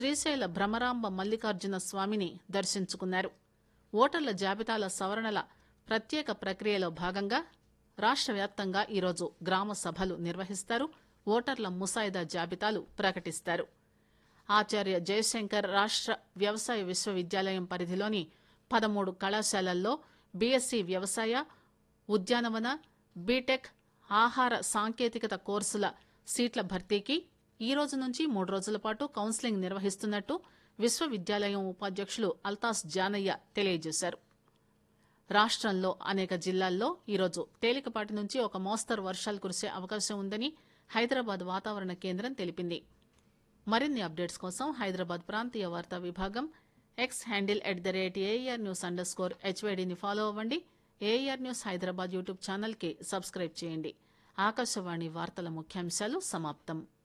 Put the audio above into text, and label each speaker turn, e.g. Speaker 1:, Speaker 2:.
Speaker 1: శ్రీశైల భ్రమరాంబ మల్లికార్జున స్వామిని దర్శించుకున్నారు ఓటర్ల జాబితాల సవరణల ప్రత్యేక ప్రక్రియలో భాగంగా రాష్ట్ర వ్యాప్తంగా ఈరోజు గ్రామ సభలు నిర్వహిస్తారు ఓటర్ల ముసాయిదా జాబితాలు ప్రకటిస్తారు ఆచార్య జయశంకర్ రాష్ట్ర వ్యవసాయ విశ్వవిద్యాలయం పరిధిలోని పదమూడు కళాశాలల్లో బీఎస్సీ వ్యవసాయ ఉద్యానవన బీటెక్ ఆహార సాంకేతికత కోర్సుల సీట్ల భర్తీకి ఈ రోజు నుంచి మూడు రోజుల పాటు కౌన్సిలింగ్ నిర్వహిస్తున్నట్టు విశ్వవిద్యాలయం ఉపాధ్యక్షులు అల్తాస్ జానయ్య తెలియజేశారు రాష్ట్రంలో అనేక జిల్లాల్లో ఈరోజు తేలికపాటి నుంచి ఒక మోస్తరు వర్షాలు కురిసే అవకాశం ఉందని హైదరాబాద్ వాతావరణ కేంద్రం తెలిపింది మరిన్ని అప్డేట్స్ కోసం హైదరాబాద్ ప్రాంతీయ వార్తా విభాగం X handle at the rate AIR news underscore హెచ్వైడిని ఫాలో అవ్వండి ఏఆర్ న్యూస్ హైదరాబాద్ యూట్యూబ్ ఛానల్కి సబ్స్క్రైబ్ చేయండి ఆకాశవాణి వార్తల ముఖ్యాంశాలు సమాప్తం